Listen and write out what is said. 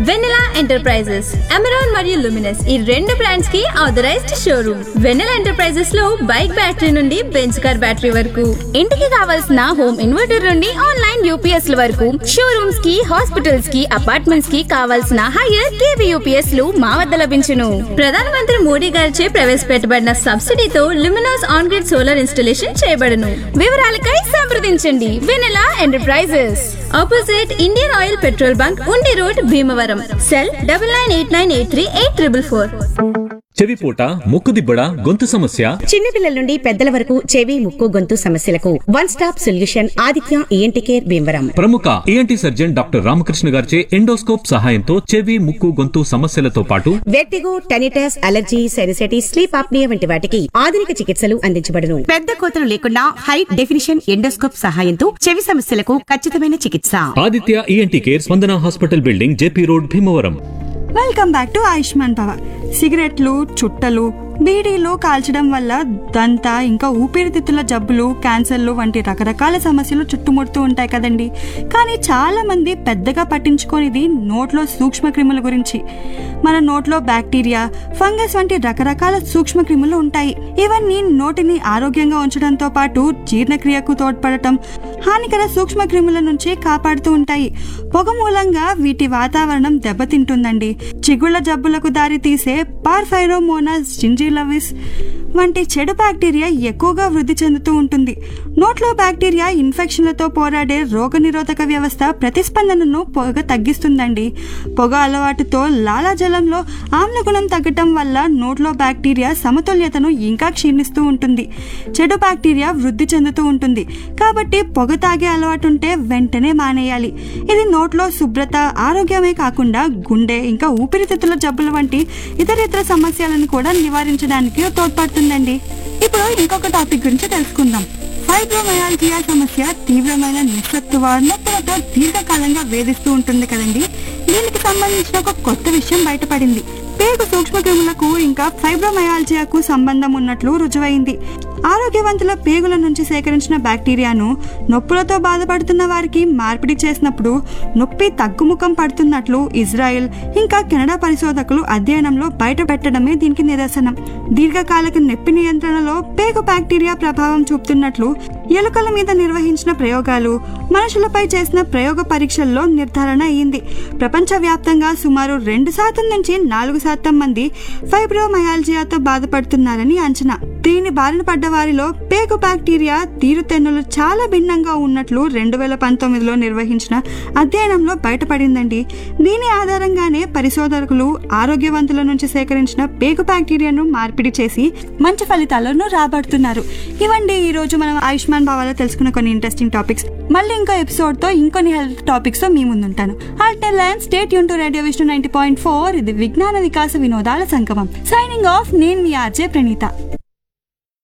వెనెలా enterprises Amaron మరియు Luminous ఈ రెండు బ్రాండ్స్ కి ఆథరైజ్డ్ షోరూమ్ వెనెలా ఎంటర్ప్రైజెస్ లో బైక్ బ్యాటరీ నుండి బెంచ్ కార్ బ్యాటరీ వరకు ఇంటికి కావాల్సిన హోమ్ ఇన్వర్టర్ నుండి ఆన్లైన్ యూపీఎస్ ల వరకు షోరూమ్స్ కి హాస్పిటల్స్ కి అపార్ట్మెంట్స్ కి కావాల్సిన హైయర్ కేవీ యూపీఎస్ లు మా వద్ద లభించును ప్రధానమంత్రి మోడీ గారిచే ప్రవేశపెట్టబడిన సబ్సిడీతో luminous on grid solar installation చేయబడను వివరాలకై సంప్రదించండి Vennela enterprises opposite Indian oil petrol bunk Undi road Bhimavaram cell double nine eight nine eight three eight triple four చెవిపోట ముక్కుదిబ్బడ గొంతు సమస్య చిన్నపిల్లల నుండి పెద్దల వరకు చెవి ముక్కు గొంతు సమస్యలకు one stop solution Aditya ENT care Bhimavaram ప్రముఖ ఏఎన్టీ సర్జన్ డాక్టర్ రామకృష్ణ గారిచే ఎండోస్కోప్ సహాయంతో చెవి ముక్కు గొంతు సమస్యలతో పాటు vertigo tinnitus allergy sinusitis sleep apnoea వంటి వాటికి ఆధునిక చికిత్సలు అందించబడును పెద్ద కోతలు లేకుండా హై డెఫినిషన్ ఎండోస్కోప్ సహాయంతో చెవి సమస్యలకు ఖచ్చితమైన చికిత్స Aditya ENT care Spandana hospital building JP road Bhimavaram welcome back to Ayushman Bhava సిగరెట్లు చుట్టలు బీడీలు కాల్చడం వల్ల దంత ఇంకా ఊపిరితిత్తుల జబ్బులు క్యాన్సర్లు వంటి రకరకాల సమస్యలు చుట్టుముడుతూ ఉంటాయి కదండి కానీ చాలా మంది పెద్దగా పట్టించుకోనిది నోట్లో సూక్ష్మక్రిముల గురించి మన నోట్లో బ్యాక్టీరియా ఫంగస్ వంటి రకరకాల సూక్ష్మక్రిములు ఉంటాయి ఇవన్నీ నోటిని ఆరోగ్యంగా ఉంచడంతో పాటు జీర్ణక్రియకు తోడ్పడటం హానికర సూక్ష్మక్రిముల నుంచి కాపాడుతూ ఉంటాయి పొగ మూలంగా వీటి వాతావరణం దెబ్బతింటుందండి చిగుళ్ళ జబ్బులకు దారి తీసే పార్ఫైరోమోనాస్ జింజిలవిస్ వంటి చెడు బ్యాక్టీరియా ఎక్కువగా వృద్ధి చెందుతూ ఉంటుంది నోట్లో బ్యాక్టీరియా ఇన్ఫెక్షన్లతో పోరాడే రోగనిరోధక వ్యవస్థ ప్రతిస్పందనను పొగ తగ్గిస్తుందండి పొగ అలవాటుతో లాలాజలంలో ఆమ్లగుణం తగ్గటం వల్ల నోట్లో బ్యాక్టీరియా సమతుల్యతను ఇంకా క్షీణిస్తూ ఉంటుంది చెడు బ్యాక్టీరియా వృద్ధి చెందుతూ ఉంటుంది కాబట్టి పొగ తాగే అలవాటు ఉంటే వెంటనే మానేయాలి ఇది నోట్లో శుభ్రత ఆరోగ్యమే కాకుండా గుండె ఇంకా ఊపిరితిత్తుల జబ్బుల వంటి ఇతర ఇతర సమస్యలను కూడా నివారించడానికి తోడ్పడుతుందండి ఇప్పుడు ఇంకొక టాపిక్ గురించి తెలుసుకుందాం ఫైబ్రోమయాల్జియా సమస్య తీవ్రమైన నిస్సత్తువ నొప్పులతో దీర్ఘకాలంగా వేధిస్తూ ఉంటుంది కదండి దీనికి సంబంధించిన ఒక కొత్త విషయం బయటపడింది పేగు సూక్ష్మక్రిములకు ఇంకా ఫైబ్రోమయాల్జియాకు సంబంధం ఉన్నట్లు రుజువైంది ఆరోగ్యవంతుల పేగుల నుంచి సేకరించిన బ్యాక్టీరియాను నొప్పులతో బాధపడుతున్న వారికి మార్పిడి చేసినప్పుడు నొప్పి తగ్గుముఖం పడుతున్నట్లు ఇజ్రాయెల్ ఇంకా కెనడా పరిశోధకులు అధ్యయనంలో బయట పెట్టడమే దీనికి నిదర్శనం దీర్ఘకాలిక నొప్పి నియంత్రణలో పేగు బ్యాక్టీరియా ప్రభావం చూపుతున్నట్లు ఎలుకల మీద నిర్వహించిన ప్రయోగాలు మనుషులపై చేసిన ప్రయోగ పరీక్షల్లో నిర్ధారణ అయ్యింది ప్రపంచవ్యాప్తంగా సుమారు రెండు శాతం నుంచి నాలుగు శాతం మంది ఫైబ్రోమయాల్జియాతో బాధపడుతున్నారని అంచనా దీని బారిన పడ్డ వారిలో పేగు బ్యాక్టీరియా తీరుతెన్నులు చాలా భిన్నంగా ఉన్నట్లు రెండు వేల పంతొమ్మిదిలో నిర్వహించిన అధ్యయనంలో బయటపడిందండి దీని ఆధారంగానే పరిశోధకులు ఆరోగ్యవంతుల నుంచి సేకరించిన పేగు బ్యాక్టీరియాను మార్పిడి చేసి మంచి ఫలితాలను రాబడుతున్నారు ఇవండి ఈ రోజు మనం ఆయుష్మాన్ భావాలో తెలుసుకున్న కొన్ని ఇంట్రెస్టింగ్ టాపిక్స్ మళ్ళీ ఇంకో ఎపిసోడ్ తో ఇంకొన్ని హెల్త్ టాపిక్స్ తో మీ ముందుంటాను ఆల్టెన్ ల్యాండ్ స్టేట్ యూన్ to radio Vishnu ninety point four ఇది విజ్ఞాన వికాస వినోదాల సంగమం సైనింగ్ ఆఫ్ నేను మీ ఆర్జే ప్రణీత